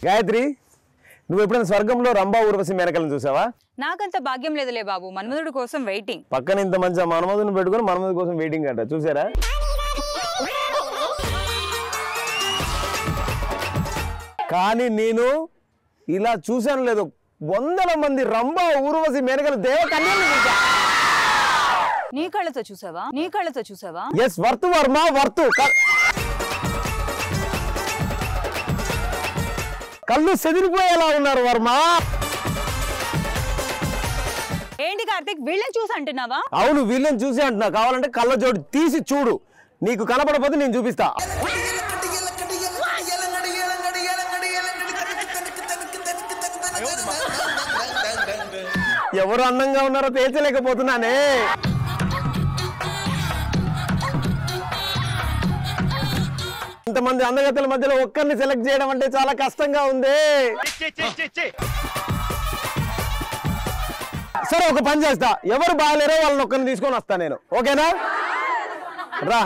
గాయత్రి నువ్వు ఎప్పుడైనా స్వర్గంలో రంభా ఊర్వశి మేనకలను చూసావా నాకంత భాగ్యం లేదులే బాబు మన్మధుడి కోసం వెయిటింగ్ పక్కన ఇంత మంచి మనమధుని పెట్టుకొని మనమధు కోసం వెయిటింగ్ అంట చూసారా కానీ నేను ఇలా చూశాను లేదు వందల మంది రంభా ఊర్వశి మేనకలు దేవ కన్యలు చూసా నీ కళ్ళతో చూసావా నీ కళ్ళతో చూసావా ఎస్ వర్త్ వర్మ వర్త్ క- కళ్ళు సెదిరిపోయేలా ఉన్నారు వర్మ ఏంటి కార్తిక్ వీళ్ళని చూసి అంటున్నావా అవును వీళ్ళని చూసి అంటున్నా కావాలంటే కళ్ళ జోడు తీసి చూడు నీకు కనపడపోతే నేను చూపిస్తా ఎవరు అందంగా ఉన్నారో తేల్చలేకపోతున్నానే ఇంతమంది అందగత్తెల మధ్యలో ఒక్కరిని సెలెక్ట్ చేయడం అంటే చాలా కష్టంగా ఉంది సరే ఒక పని చేస్తా ఎవరు బాగాలేరో వాళ్ళని ఒక్కరిని తీసుకొని వస్తా నేను ఓకేనా రా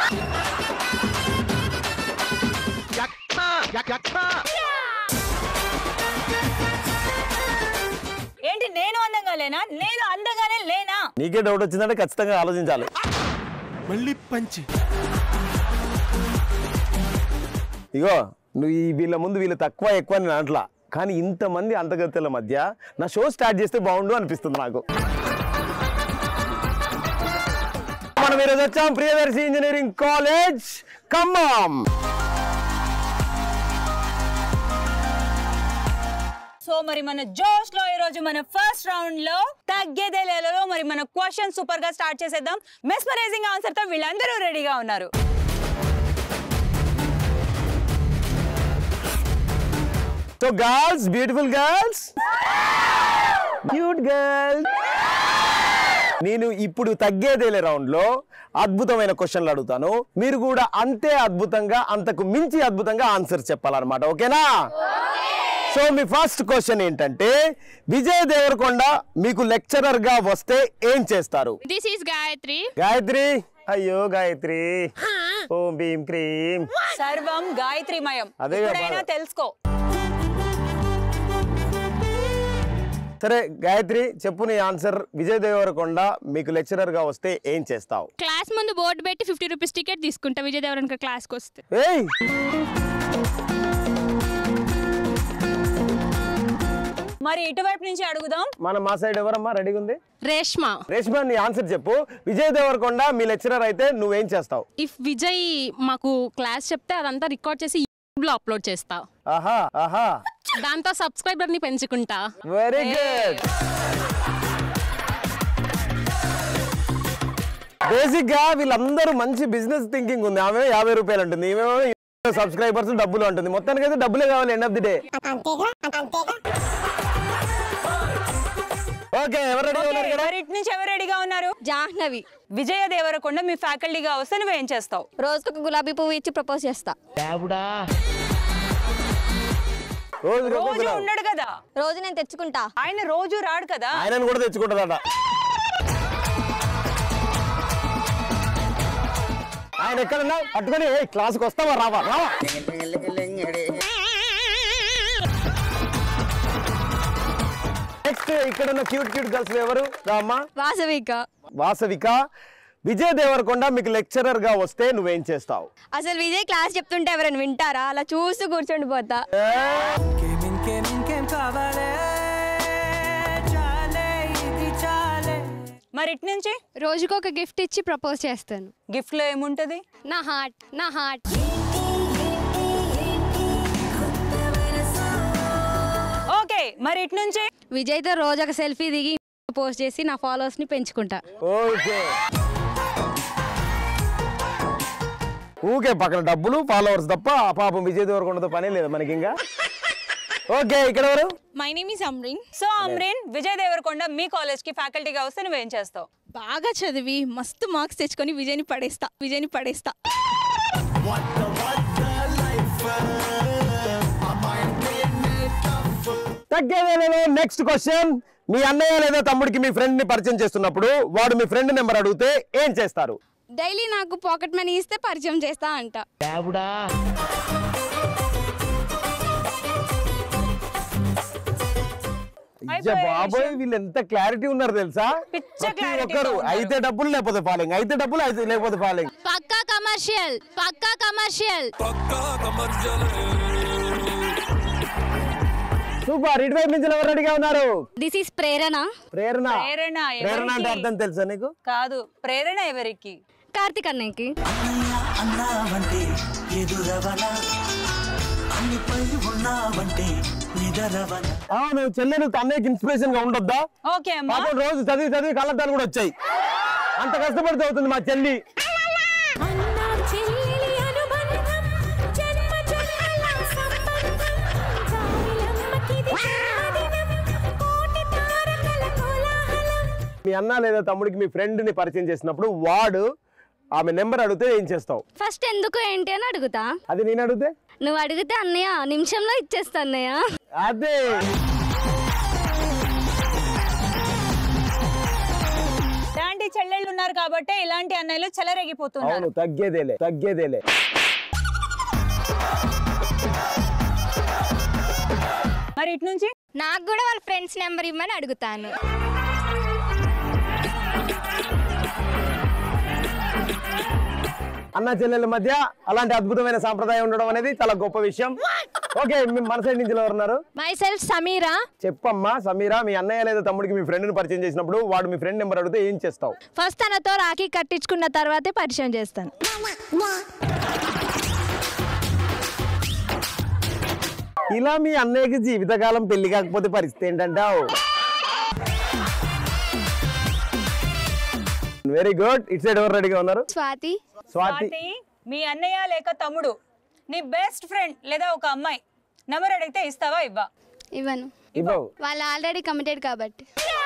ఏంటి నేను అందంగా లేనా నేను అందంగానే లేనా నీకే డౌట్ వచ్చిందంటే ఖచ్చితంగా ఆలోచించాలి మళ్ళీ పంచి ఇగో నువ్వు ఈ వీళ్ళ ముందు వీళ్ళు తక్కువ ఎక్కువ అని అంట్లా కానీ ఇంతమంది అంతగత్తెల మధ్య నా షో స్టార్ట్ చేస్తే బాగుండు అనిపిస్తుంది నాకు మనం ఈరోజు వచ్చాం Priyadarshi engineering college Khammam so మరి మన జోష్ లో ఈ రోజు మన ఫస్ట్ రౌండ్ లో తగ్గేదే లేలలో మరి మన క్వశ్చన్ సూపర్ గా స్టార్ట్ చేసేద్దాం మెస్మరైజింగ్ ఆన్సర్ తో వీళ్ళందరూ రెడీగా ఉన్నారు so girls beautiful girls cute girls నేను ఇప్పుడు తగ్గేదేలే రౌండ్ లో అద్భుతమైన క్వశ్చన్లు అడుగుతాను మీరు కూడా అంతే అద్భుతంగా అంతకు మించి అద్భుతంగా ఆన్సర్ చెప్పాలన్నమాట ఓకేనా సో మీ ఫస్ట్ క్వశ్చన్ ఏంటంటే విజయ్ దేవరకొండ మీకు లెక్చరర్ గా వస్తే ఏం చేస్తారు This is Gayatri. గాయత్రి అయ్యో గాయత్రి ఓం భీం క్రీం సర్వం గాయత్రిమయం అదే ఎప్పుడైనా బాగా. తెలుసుకో సరే గాయత్రి చెప్పు నీ ఆన్సర్ విజయ్ దేవరకొండ మీకు లెక్చరర్ గా వస్తే ఏం చేస్తావు క్లాస్ ముందు బోర్డు పెట్టి ఫిఫ్టీ రూపీస్ టికెట్ తీసుకుంటా విజయ్ దేవరన్ క్లాస్కి వస్తే ఏయ్ మరి ఇటువైపు నుంచి అడుగుదాం మన మా సైడ్ ఎవరమ్మా రెడీగా ఉంది రేష్మ రేష్మా నీ ఆన్సర్ చెప్పు విజయ్ దేవరకొండ మీ లెక్చరర్ అయితే నువ్వేం చేస్తావు ఇఫ్ విజయ్ మాకు క్లాస్ చెప్తే అదంతా రికార్డ్ చేసి యూట్యూబ్లో అప్లోడ్ చేస్తా ఆహా ఆహా దాంతో సబ్స్క్రైబర్ని పెంచుకుంటా వెరీ గుడ్ బేసిక్ గా వీళ్ళందరూ మంచి బిజినెస్ థింకింగ్ ఉంది ఆమె యాభై రూపాయలు ఉంటుంది ఈమెమో సబ్స్క్రైబర్స్ డబ్బులు ఉంటుంది మొత్తానికి అయితే డబ్బులే కావాలి end of the day okay ఎవరు రెడీ ఉన్నారు కదా మరి ఇటు నుంచి ఎవరు రెడీగా ఉన్నారు జాహ్నవి విజయ దేవరకొండ మీ ఫ్యాకల్టీగా వస్తే నువ్వేం చేస్తావు రోజుకొక గులాబీ పువ్వు ఇచ్చి ప్రపోజ్ చేస్తా రోజు రోజు ఉండడు కదా రోజు నేను తెచ్చుకుంటా ఆయన రోజు రాడు కదా ఆయనను కూడా తెచ్చుకుంటుందట ఆయన ఎక్కడన్నా పట్టుకొని "ఏయ్, క్లాస్కి వస్తావా రావా రావా నెక్స్ట్ ఇక్కడ ఉన్న క్యూట్ క్యూట్ గర్ల్స్ ఎవరు రామ్మా వాసవిక వాసవిక విజయ్ దేవరకొండ మీకు లెక్చరర్ గా వస్తే నువ్వేం చేస్తావు అసలు విజయ్ క్లాస్ చెప్తుంటే ఎవరైనా వింటారా అలా చూస్తూ కూర్చొని పోతా మరి ఇటు నుంచి రోజుకు ఒక గిఫ్ట్ ఇచ్చి ప్రపోజ్ చేస్తాను గిఫ్ట్ లో ఏముంటది నా హార్ట్ నా హార్ట్ ఓకే మరి ఇటు నుంచి విజయ్తో రోజు ఒక సెల్ఫీ దిగి పోస్ట్ చేసి నా ఫాలోవర్స్ ని పెంచుకుంటా ఓకే ఊకే పక్కన డబ్బులు ఫాలోవర్స్ తప్ప ఆ పాపం విజయ్ దేవరకొండతో పనే లేదు మనకి ఇంకా ఓకే ఇక్కడ ఎవరు my name is Amreen so Amreen Vijay Devarakonda మీ కాలేజ్ కి ఫ్యాకల్టీగా వస్తే నువ్వేం చేస్తావు బాగా చదివి మస్తు మార్క్స్ తెచ్చుకొని విజయ్ని పడేస్తా విజయ్ని పడేస్తా తగ్గేదేలేదో నెక్స్ట్ క్వశ్చన్ మీ అన్నయ్య లేదా తమ్ముడికి మీ ఫ్రెండ్ ని పరిచయం చేస్తున్నప్పుడు వాడు మీ ఫ్రెండ్ నెంబర్ అడిగితే ఏం చేస్తారు డైలీ నాకు పాకెట్ మనీ ఇస్తే పరిచయం చేస్తా అంట అచ్చా బాబోయ్ వీళ్ళు ఎంత క్లారిటీ ఉన్నారు తెలుసా పిచ్చ ప్రతి clarity తో ఒక్కరు ఉన్నారు. అయితే డబ్బులు లేకపోతే ఫాలోయింగ్ అయితే డబ్బులు అయితే లేకపోతే ఫాలోయింగ్ పక్కా కమర్షియల్ పక్కా కమర్షియల్ సూపర్ ఇటువైపు నుంచి ఎవరు రెడీగా ఉన్నారు దిస్ ఈస్ ప్రేరణ ప్రేరణ ప్రేరణ ప్రేరణ అంటే ఎవరికి? అర్థం తెలుసా నీకు కాదు ప్రేరణ ఎవరికి కార్తిక్ అన్నయ్యకి అన్నావంటే ఎదురవన అన్నిపై ఉన్నావంటే నిదరవన అవును చెల్లెలు అన్నయ్యకి ఇన్స్పిరేషన్ గా ఉండొద్దా ఓకే అమ్మా పాపం రోజు చదివి చదివి కళ్ళద్దాలు కూడా వచ్చాయి అంత కష్టపడితే అవుతుంది మా చెల్లి మీ అన్న లేదా తమ్ముడికి మీ ఫ్రెండ్ ని పరిచయం చేసినప్పుడు వాడు ఆమె నెంబర్ అడిగితే ఏం చేస్తావు ఫస్ట్ ఎందుకు ఏంటి అని అడుగుతా అది నేను అడిగితే నువ్వు అడిగితే అన్నయ్య నిమిషంలో ఇచ్చేస్తా అన్నయ్య అదే ఇలాంటి చెల్లెళ్ళు ఉన్నారు కాబట్టి ఇలాంటి అన్నయ్యలు చెలరేగిపోతున్నారు అవును తగ్గేదేలే తగ్గేదేలే మరి ఇటు నుంచి నాకు కూడా వాళ్ళ ఫ్రెండ్స్ నెంబర్ ఇవ్వమని అడుగుతాను అన్న చెల్లెల మధ్య అలాంటి అద్భుతమైన సాంప్రదాయం ఉండడం అనేది చాలా గొప్ప విషయం ఓకే మీ మన సైడ్ నుంచి ఎవరు ఉన్నారు మై సెల్ఫ్ సమీరా చెప్పమ్మా సమీరా మీ అన్నయ్య లేదా తమ్ముడికి మీ ఫ్రెండ్ ని పరిచయం చేసినప్పుడు వాడు మీ ఫ్రెండ్ నెంబర్ అడిగితే ఏం చేస్తావు ఫస్ట్ తనతో రాఖీ కట్టించుకున్న తర్వాతే పరిచయం చేస్తాను ఇలా మీ అన్నయ్యకి జీవితకాలం పెళ్లి కాకపోతే పరిస్థితి ఏంటంటావు వెరీ గుడ్ ఇట్ సైడ్ ఎవరు రెడీగా ఉన్నారు స్వాతి స్వాతి స్వాతి మీ అన్నయ్య లేక తమ్ముడు నీ బెస్ట్ ఫ్రెండ్ లేదా ఒక అమ్మాయి నెంబర్ అడిగితే ఇస్తావా ఇవ్వా ఇవ్వను ఇవ్వవు వాళ్ళు ఆల్రెడీ కమిటెడ్ కాబట్టి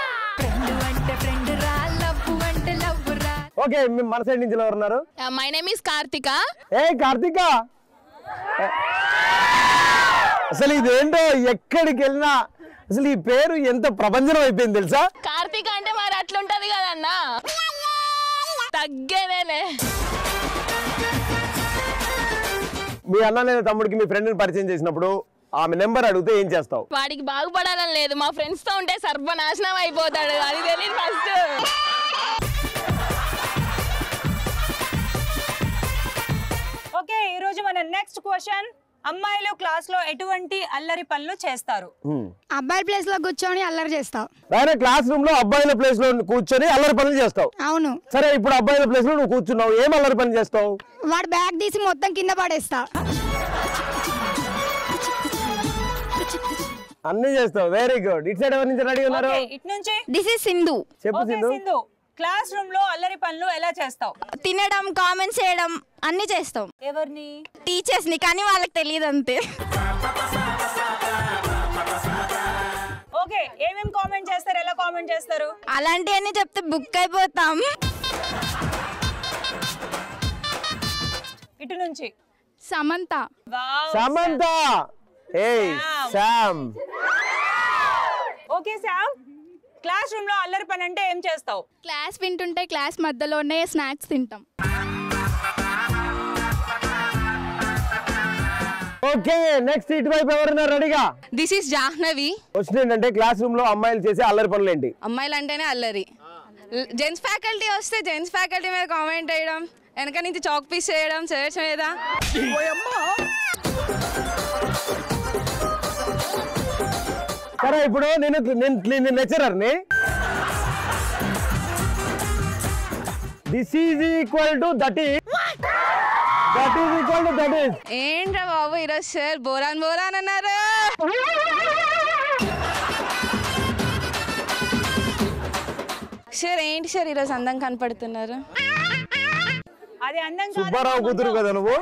ఓకే మీ- మన సైడ్ నుంచి ఎవరు ఉన్నారు మై నేమ్ ఇస్ కార్తిక ఏ కార్తిక అసలు ఇదేంటో ఎక్కడికి వెళ్ళినా అసలు ఈ పేరు ఎంత ప్రపంచం అయిపోయింది తెలుసా కార్తిక అంటే మరి అట్లుంటది కదన్నా తగ్గేదేలే మీ అన్న లేదా తమ్ముడికి మీ ఫ్రెండ్ని పరిచయం చేసినప్పుడు ఆమె నెంబర్ అడిగితే ఏం చేస్తావు వాడికి బాగుపడాలని లేదు మా ఫ్రెండ్స్ తో ఉంటే సర్వనాశనం అయిపోతాడు అది తెలియదు ఫస్ట్ ఓకే ఈ రోజు మన నెక్స్ట్ క్వశ్చన్ అమ్మాయిలు క్లాస్ లో ఎటువంటి అల్లరి పనులు చేస్తారు అబ్బాయి ప్లేస్ లో కూర్చొని అల్లరి చేస్తావు వేరే క్లాస్ రూమ్ లో అబ్బాయిల ప్లేస్ లో కూర్చొని అల్లరి పనులు చేస్తావు అవును సరే ఇప్పుడు అబ్బాయిల ప్లేస్ లో నువ్వు కూర్చున్నావు ఏం అల్లరి పని చేస్తావు వాడు బ్యాగ్ తీసి మొత్తం కింద పడేస్తా అన్ని చేస్తావు వెరీ గుడ్ ఇటు సైడ్ ఎవరి నుంచి రెడీ ఉన్నారు ఓకే ఇటు నుంచి దిస్ ఇస్ సింధు చెప్పు okay Sindhu Sindhu classroom లో అల్లరి పనులు ఎలా చేస్తావు తినడం కామెంట్స్ చేయడం అన్ని చేస్తాం ఎవరిని టీచర్స్ ని కానీ వాళ్ళకి తెలియదు అంతే ఓకే ఏమేం కామెంట్ చేస్తారు ఎలా కామెంట్ చేస్తారు అలాంటివన్నీ చెప్తే బుక్ అయిపోతాం ఇటు నుంచి సమంత వావ్ సమంత ఏయ్ Sam okay Sam classroom లో అల్లరి పని అంటే ఏం చేస్తావు క్లాస్ వింటుంటే క్లాస్ మధ్యలోనే స్నాక్స్ తింటాం ఓకే నెక్స్ట్ ఇటువైపు ఎవరున్నారు రెడీగా దిస్ ఇస్ జాహ్నవి క్వశ్చన్ ఏంటంటే క్లాస్ రూమ్ లో అమ్మాయిలు చేసే అల్లరి పనులు ఏంటి అమ్మాయిలు అంటేనే అల్లరి జెంట్స్ ఫ్యాకల్టీ వస్తే జెంట్స్ ఫ్యాకల్టీ మీద కామెంట్ చేయడం వెనక నుంచి చాక్ పీస్ చేయడం చైర్స్ మీద సరే ఇప్పుడు నేను నేను నేను లెక్చరర్ని this is equal to that ఈ that is equal to that is ఏంట్రా బాబు ఈరోజు సార్ బోరాన్ బోరాన్ అన్నారు సార్ ఏంటి సార్ ఈరోజు అందం కనపడుతున్నారు అది అందం కాదు సుబ్బారావు కూతురు కదా నువ్వు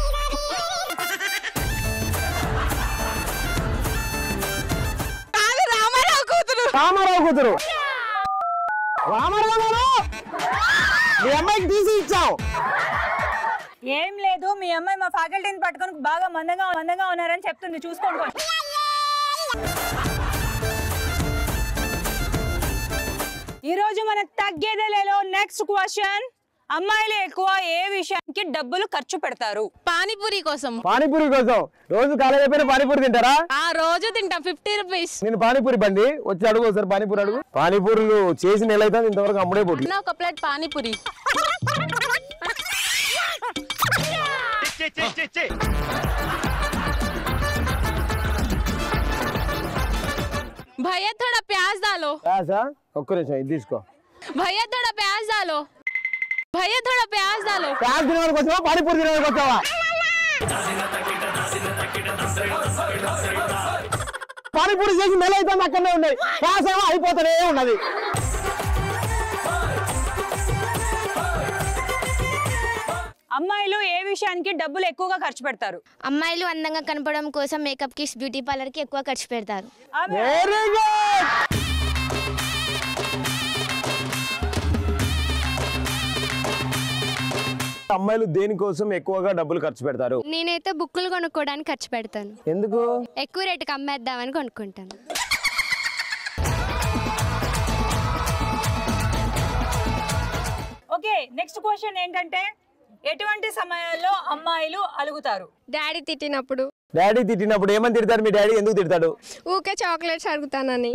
రామారావు కూతురు రామారావు కూతురు రామారావు గారు మీ అమ్మాయికి తీసి ఇచ్చావు ఏం లేదు మీ అమ్మాయి మా ఫ్యాకల్టీని పట్టుకొని బాగా మందంగా మందంగా ఉన్నారని చెప్తుంది చూసుకోండి కొంచెం. ఈ రోజు మన తగ్గేదేలేలో నెక్స్ట్ క్వశ్చన్ అమ్మాయిలు ఎక్కువ ఏ విషయానికి డబ్బులు ఖర్చు పెడతారు పానీపూరి కోసం పానీపూరి కోసం రోజు కాలేజ్ అయిపోయిన పానీపూరి తింటారా ఆ రోజు తింటాం ఫిఫ్టీ రూపీస్ నేను పానీపూరి బండి వచ్చి అడుగు ఒకసారి పానీపూరి అడుగు పానీపూరులు చేసి నెల అయితే ఇంతవరకు అమ్ముడే పోటీ ఒక ప్లేట్ పానీపూరి भैया थोड़ा प्याज डालो కాసా ఒక్క నిమిషం ఇది తీసుకో भैया थोड़ा प्याज डालो भैया थोड़ा प्याज डालो ప్యాజ్ తినడానికి వచ్చావా పానీపూరి తినడానికి వచ్చావా పానీపూరి చేసి నెల అయితే అక్కడనే ఉన్నాయి కాసేమో అయిపోతూనే ఉన్నది అమ్మాయిలు ఏ విషయానికి డబ్బులు ఎక్కువగా ఖర్చు పెడతారు అమ్మాయిలు అందంగా కనపడడం కోసం మేకప్ కి బ్యూటీ పార్లర్ కి ఎక్కువ ఖర్చు పెడతారు వెరీ గుడ్ అమ్మాయిలు దేనికోసం ఎక్కువగా డబ్బులు ఖర్చు పెడతారు నేనైతే బుక్కులు కొనుక్కోవడానికి ఖర్చు పెడతాను ఎందుకు ఎక్కువ రేటుకి అమ్మేద్దామని కొనుక్కుంటాను ఓకే నెక్స్ట్ క్వశ్చన్ ఏంటంటే ఎటువంటి సమయాల్లో అమ్మాయిలు అలుగుతారు డాడీ తిట్టినప్పుడు డాడీ తిట్టినప్పుడు ఏమని తిడతాడు మీ డాడీ ఎందుకు తిడతాడు ఊకే చాక్లెట్స్ అడుగుతానని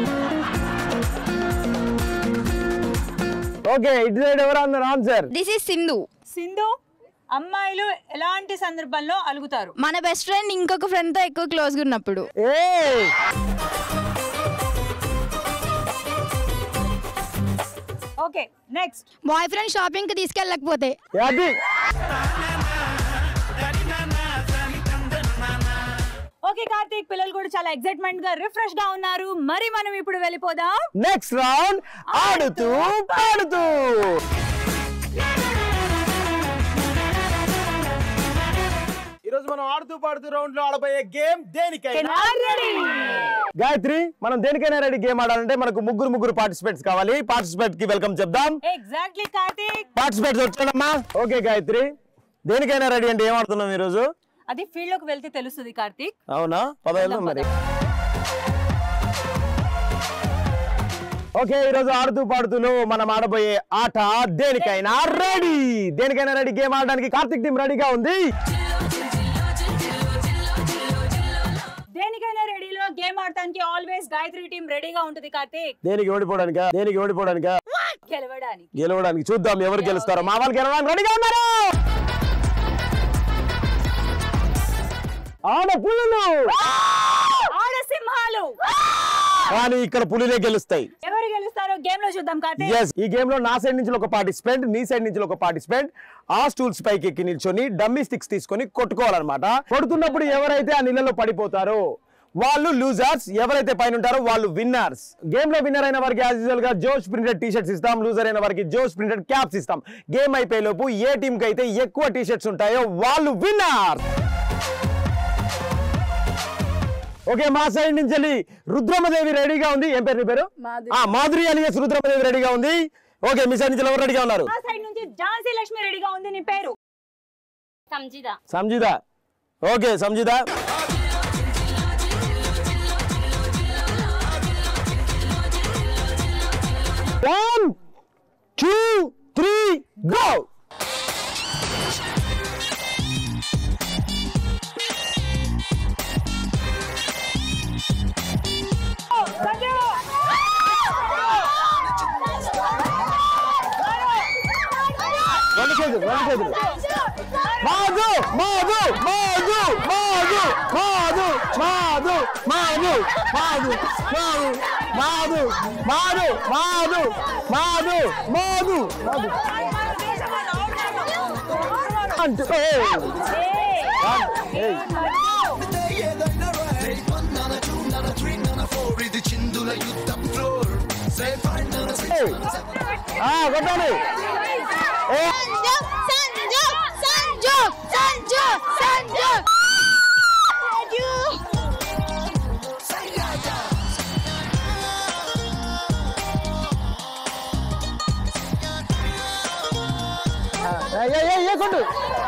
ఓకే ఇటు సైడ్ ఎవరు అన్నారు answer this is Sindhu Sindhu అమ్మాయిలు ఎలాంటి సందర్భంలో అలుగుతారు మన బెస్ట్ ఫ్రెండ్ ఇంకొక ఫ్రెండ్ తో ఎక్కువ క్లోజ్ గా ఉన్నప్పుడు ఏ okay next boyfriend shopping కి తీసుకెళ్ళకపోతే అది ఓకే కార్తీక్ పిల్లలు కూడా చాలా ఎక్సైట్మెంట్ గా రిఫ్రెష్ గా ఉన్నారు మరి మనం ఇప్పుడు వెళ్ళిపోదాం నెక్స్ట్ రౌండ్ ఆడుతూ పాడుతూ ఈరోజు మనం ఆడుతూ పాడుతూ రౌండ్ లో ఆడబోయే గేమ్ దేనికైనా గాయత్రి మనం దేనికైనా రెడీ గేమ్ ఆడాలంటే మనకు ముగ్గురు ముగ్గురు పార్టిసిపేట్స్ కావాలి పార్టిసిపేట్ కి వెల్కమ్ చెప్దాం ఎగ్జాక్ట్లీ కార్తీక్ పార్టిసిపేట్స్ వచ్చాడమ్మా ఓకే గాయత్రి దేనికైనా రెడీ అంటే ఏం ఆడుతున్నాం ఈ రోజు అది ఫీల్డ్ లోకి వెళ్తే తెలుస్తుంది కార్తీక్ అవునా పదవేలు మరి ఓకే ఈ రోజు ఆడుతూ పాడుతూలో మనం ఆడబోయే ఆట దేనికైనా రెడీ దేనికైనా రెడీ గేమ్ ఆడడానికి కార్తిక్ టీం రెడీగా ఉంది దేనికైనా రెడీలో గేమ్ ఆడటానికి ఆల్వేస్ గాయత్రి టీం రెడీగా ఉంటుంది కార్తీక్ దేనికి ఓడిపోవడానికా దేనికి ఓడిపోవడానికా గెలవడానికి గెలవడానికి చూద్దాం ఎవరు గెలుస్తారో మా వాళ్ళు గెలవడానికి రెడీగా ఉన్నారు ఆడ పులులు ఆడ సింహాలు కానీ ఇక్కడ పులులే గెలుస్తాయి ఎవరు గెలుస్తారో గేమ్ లో చూద్దాం కార్తీక్ ఎస్ ఈ గేమ్ లో నా సైడ్ నుంచి ఒక పార్టిసిపెంట్ నీ సైడ్ నుంచి ఒక పార్టిసిపెంట్ ఆ స్టూల్స్ పైకి ఎక్కి నిల్చొని డమ్మీ స్టిక్స్ తీసుకొని కొట్టుకోవాలన్నమాట కొడుతున్నప్పుడు ఎవరైతే ఆ నీళ్ళలో పడిపోతారో వాళ్ళు లూజర్స్ ఎవరైతే పైన ఉంటారో వాళ్ళు విన్నర్స్ గేమ్ లో విన్నర్ అయిన వారికి యాజ్ యూజువల్ గా జోష్ ప్రింటెడ్ టీ షర్ట్స్ ఇస్తాం లూజర్ అయిన వారికి జోష్ ప్రింటెడ్ క్యాప్స్ ఇస్తాం గేమ్ అయిపోయే లోపు ఏ టీం కి అయితే ఎక్కువ టీ షర్ట్స్ ఉంటాయో వాళ్ళు విన్నర్ ఓకే మా సైడ్ నుంచి వెళ్ళి రుద్రమదేవి రెడీగా ఉంది ఏం పేరు నీ పేరు ఆ, మాధురి అలియస్ రుద్రమదేవి రెడీగా ఉంది ఓకే మీ సైడ్ నుంచి ఎవరు రెడీగా ఉన్నారు ఆ సైడ్ నుంచి ఝాన్సీ లక్ష్మి రెడీగా ఉంది నీ పేరు Sanjida okay Sanjida one two three go రెండు చేతులు రెండు చేతులు మాధు మాధు మాధు మాధు మాధు మాధు మాధు మాధు మాధు మాధు మాధు మాధు మాధు మాధు అంటూ ఏయ్. ఏయ్. ఏయ్. ఆ, కొట్టాలి ఏ సంజు సంజు సంజు సంజు ఏ, ఏ, ఏ, ఏ, కొట్టు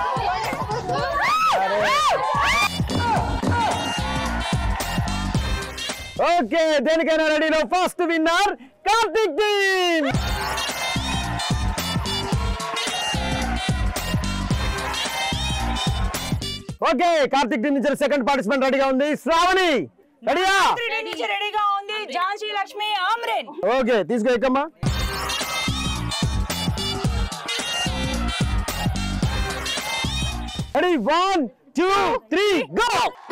ఓకే దేనికైనా రెడీలో first winner Karthik team okay Karthik team నుంచి సెకండ్ పార్టిసిపెంట్ రెడీగా ఉంది శ్రావణి రెడీయా నుంచి రెడీగా ఉంది ఝాన్సీ లక్ష్మి ఆమ్రెన్ ఓకే తీసుకో ఎక్కమ్మా ready one two three go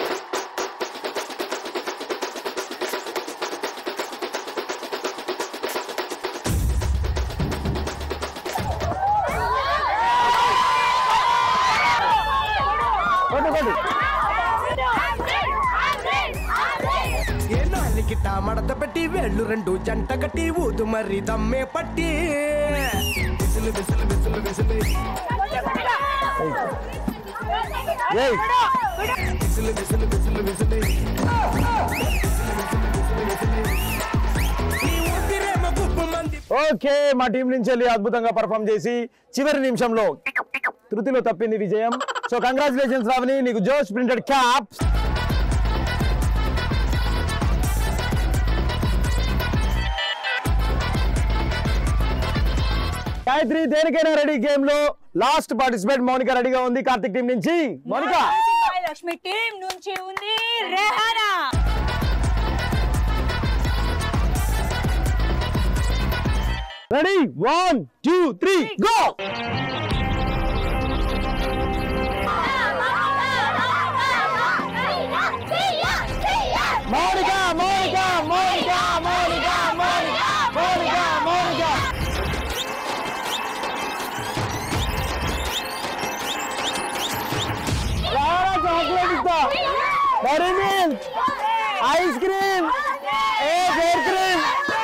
కొట్టు కొట్టు ఏళ్ళు అల్లికిట మడత పెట్టి వేళ్ళు రెండు జంట కట్టి ఊదు మరి దమ్మే పట్టి విసులు విసులు విసులు విసులు ఏయ్ విసులు విసులు విసులు విసులు నీ ఊపిరేమో గుప్పు మంది ఓకే మా టీం నుంచి వెళ్ళి అద్భుతంగా పర్ఫామ్ చేసి చివరి నిమిషంలో తృతిలో తప్పింది విజయం సో కంగ్రాచులేషన్స్ రావని నీకు జోష్ ప్రింటెడ్ క్యాప్ గాయత్రి దేనికైనా రెడీ గేమ్ లో లాస్ట్ పార్టిసిపేట్ మౌనిక రెడీగా ఉంది కార్తిక్ టీం నుంచి మౌనిక లక్ష్మి టీం నుంచి ఉంది Rehana ready one two three go Mounika Mounika Mounika Mounika Mounika Mounika Mounika రారా చాక్లెట్ ఇస్తా డైరీ మిల్క్ ఐస్ క్రీమ్ ఏ ఫేర్ క్రీమ్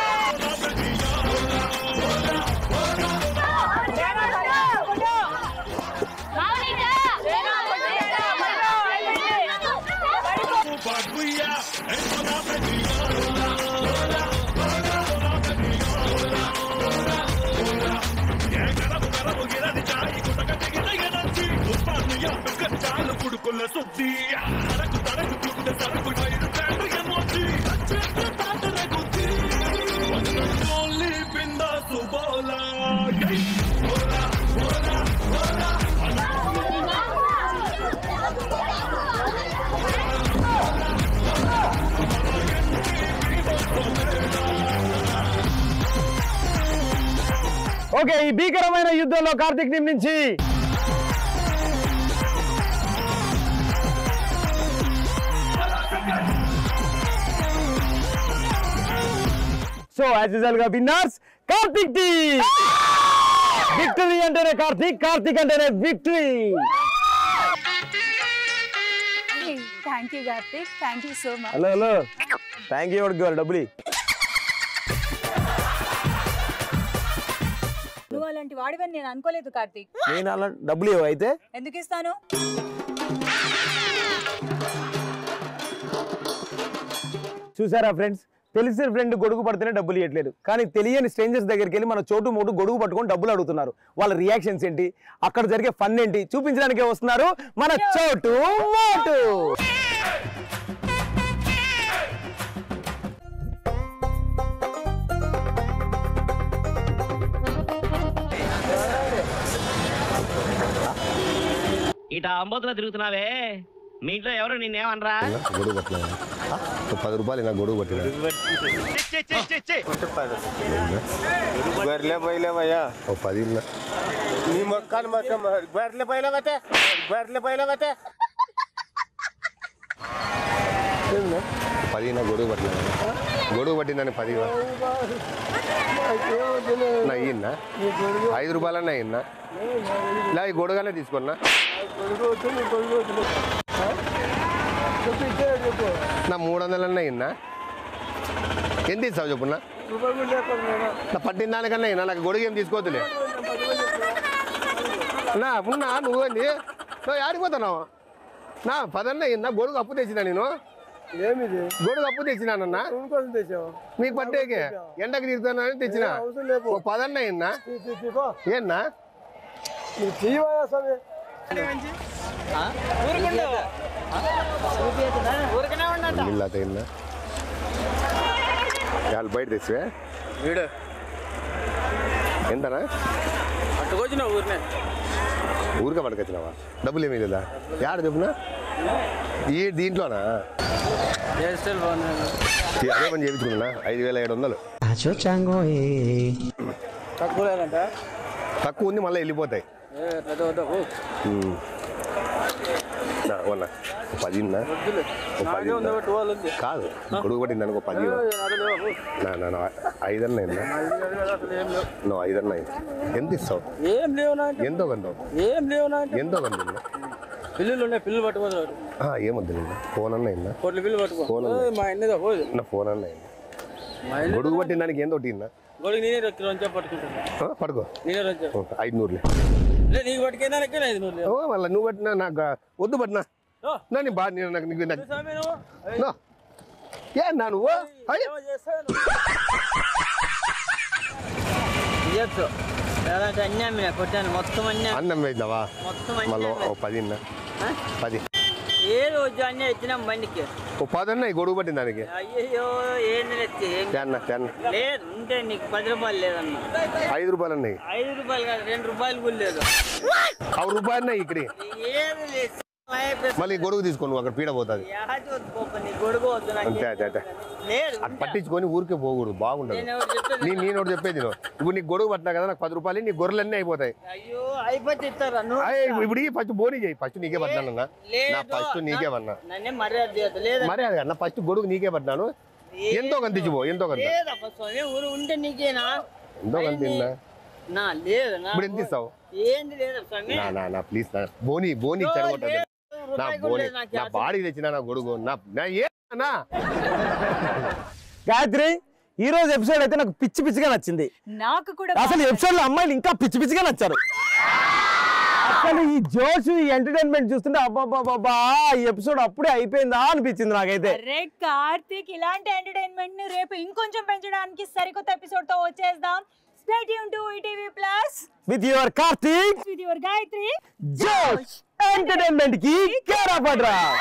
ఓకే ఈ భీకరమైన యుద్ధంలో కార్తిక్ టీం నుంచి సో యాజ్ యూజువల్ గా విన్నర్స్ కార్తిక్ టీం విక్టరీ అంటేనే కార్తిక్ కార్తిక్ అంటేనే victory thank you Karthik thank you so much hello hello thank you గారు డబ్బులు ఇయ్యి. నువ్వు అలాంటి వాడివని నేను అనుకోలేదు కార్తిక్ నేను అలా డబ్బులు ఇవ్వ అయితే ఎందుకు ఇస్తాను చూసారా ఫ్రెండ్స్ తెలిసిన ఫ్రెండ్ గొడుగు పడితేనే డబ్బులు ఇవ్వట్లేదు కానీ తెలియని స్ట్రేంజర్స్ దగ్గరికి వెళ్ళి మన చోటు మోటు గొడుగు పట్టుకొని డబ్బులు అడుగుతున్నారు వాళ్ళ రియాక్షన్స్ ఏంటి అక్కడ జరిగే ఫన్ ఏంటి చూపించడానికే వస్తున్నారు మన చోటు మోటు ఇట అంబోతులో తిరుగుతున్నావే మీ ఇంట్లో ఎవరు నిన్నేమనరా గొడుగు పట్టిన పది రూపాయలు నా గొడుగు పట్టిన గొర్రెలే పోయలేవయ్యా ఓ పది ఇన్నా. నీ మొక్కలు మొత్తం గొర్రెలు పోయలేవతే గొర్రెలు పోయలేవతే పది నా గొడుగు పట్టిన గొడుగు పట్టిందని పది ఇవ్వ. నా ఇయ్యన్నా ఐదు రూపాయలన్నా ఇయ్యన్నా ఇలా ఈ గొడుగానే తీసుకున్నా నా మూడు వందలన్నా ఇయ్యన్నా ఎంత ఇస్తావు చెప్పున్నా నా పట్టిన దానికన్నా ఇయ్యనా నాకు గొడుగు ఏం తీసుకోవద్దులే నా ఉన్నా నువ్వేంది నువ్వు ఆడిపోతున్నావు నా పదన్నా ఇయ్యన్నా గొడుగు అప్పు తెచ్చినా నేను ఏమిది గొడుగు అప్పు తెచ్చినానన్నా కోసం తెచ్చావు మీకు పట్టేకే ఎండకు తిరుగుతానని తెచ్చిన అవసరం లేదు ఓ పదన్న ఇన్నా ఏన్నా నువ్వు తీయవయ్యా స్వామి ఇల్లా తిన్నా వాళ్ళు బయట తెచ్చివే వీడు ఎంతనా అట్టుకొచ్చిన ఊరినే ఊరికే పట్టుకొచ్చినావా డబ్బులు ఏమీ లేదా యాడ చెప్పునా ఈ దీంట్లోనా ఈ అదే పని చేయించుకున్నా ఐదు వేల ఏడు వందలు తక్కువ లేదంట తక్కువ ఉంది మళ్ళీ వెళ్ళిపోతాయి ఏ పెద్ద వద్ద ఓ. ఉమ్. నా, ఓనా ఓ పది ఉన్నా వద్దులే ఓ పది నాకే ఉంది ఉందా? ఒక ట్వెల్వ్ ఉంది కాదు గొడుగు పట్టింది అనుకో పది ఇవ్వు. అదే లేవా ఓ. నా నా నా ఐదన్న అయిందా ఐదు వేలు కదా అసలు ఏం లేవు నువ్వు ఐదన్న అయింది ఎంత ఇస్తావు ఏం లేవు నా అంటే ఎంతో కొంత ఏం లేవు నా అంటే ఎంతో కొంత ఉందా? పిల్లులు ఉన్నాయి పిల్లులు పట్టుకోదు ఆ, ఏమొద్దు నేను ఫోన్ అన్న అయిందా కోట్ల పిల్లు పట్టుకో ఫోన్ ఓయ్, మా ఎన్నదా పోదు నా ఫోన్ అన్న అయింది మా ఎన్న గొడుగు పట్టిన దానికి ఏందో ఒకటిందా గొడుగు నేనే రొక్కి రొంచా పట్టుకుంటాను పడుకో నేనే రొంచా ఓ, ఐదు నూరులే లే నీకు పట్టుకైనా ఎక్కడ ఐదు నూరు ఓ మళ్ళీ నువ్వు పట్టినా నాకు వద్దు పట్టినా ఓ. నా నీ బాగా నేను నాకు నీకు నాకు స్వామి నువ్వు ఏయ్, నా. ఏ నా నువ్వు అయ్య. ఏమో చేస్తావు ఇయ్యొచ్చు లేదంటే అన్నీ అమ్మినా కొట్టాను మొత్తం అన్నీ అన్నం వేసినావా మొత్తం మళ్ళీ అన్నీ ఓ పది ఇన్నా పది ఏ రోజు అన్నీ ఎత్తినాం బండికి ఓ పది అన్న ఈ గొడుగు పట్టిన దానికి అయ్యో ఏంది ఎత్తి తేన్న తేన్న లేదు ఉంటే నీకు పది రూపాయలు లేదన్న ఐదు రూపాయలు అన్నాయి ఐదు రూపాయలు కాదు రెండు రూపాయలు కూడా లేదు ఆరు రూపాయలు అన్నాయి ఇక్కడ ఏది లేదు మళ్ళీ ఈ గొడుగు తీసుకో నువ్వు అక్కడ పీడ పోతుంది యాది వద్దు పోప, నీ గొడుగు వద్దు నాకు అంతే అదే అదే లేదు అటు పట్టించుకొని ఊరికే పోకూడదు బాగుండదు నేను ఎవరు చెప్పేది నీ నేను ఒకటి చెప్పేది నువ్వు ఇప్పుడు నీకు గొడుగు పట్టినా కదా నాకు పది రూపాయలు నీ గొర్రెలన్నీ అయిపోతాయి అయ్యో అయిపోతే ఇస్తారా నువ్వు అయ్యే, ఇప్పుడు ఈ ఫస్ట్ బోని చేయి ఫస్ట్ నీకే పట్టినాను నా లేదు ఫస్ట్ నీకే పడినా నన్నే మర్యాద చేయదు లేదు మరి అది అన్న ఫస్ట్ గొడుగు నీకే పట్టినాను ఎంతో కొంత ఇచ్చిపో ఎంతో కొంత లేదప్ప స్వామి ఊరు ఉంటే నీకేనా ఎంతో కొంత ఇన్నా నా లేదు నా ఇప్పుడు ఎంత ఇస్తావు ఏంది లేదు స్వామి నా నా నా ప్లీజ్ నా బోని బోని చెడగొట్టదు నా రూపాయి కూడా బోని లేదు నాకు నా బాడీకి తెచ్చిన నా గొడుగు నా నా ఏ నా గాయత్రి ఈ రోజు ఎపిసోడ్ అయితే నాకు పిచ్చి పిచ్చిగా నచ్చింది నాకు కూడా అసలు ఎపిసోడ్ లో అమ్మాయిలు ఇంకా పిచ్చి పిచ్చిగా నచ్చారు అసలు ఈ జోష్ ఈ ఎంటర్టైన్మెంట్ చూస్తుంటే అబ్బాబాబా ఈ ఎపిసోడ్ అప్పుడే అయిపోయిందా అనిపించింది నాకైతే అరే కార్తీక్ ఇలాంటి ఎంటర్టైన్మెంట్ ని రేపు ఇంకొంచెం పెంచడానికి సరికొత్త ఎపిసోడ్ తో వచ్చేద్దాం stay tune to ETV plus with your Karthik with your Gayathri Josh entertainment కి కేరా పడ్రా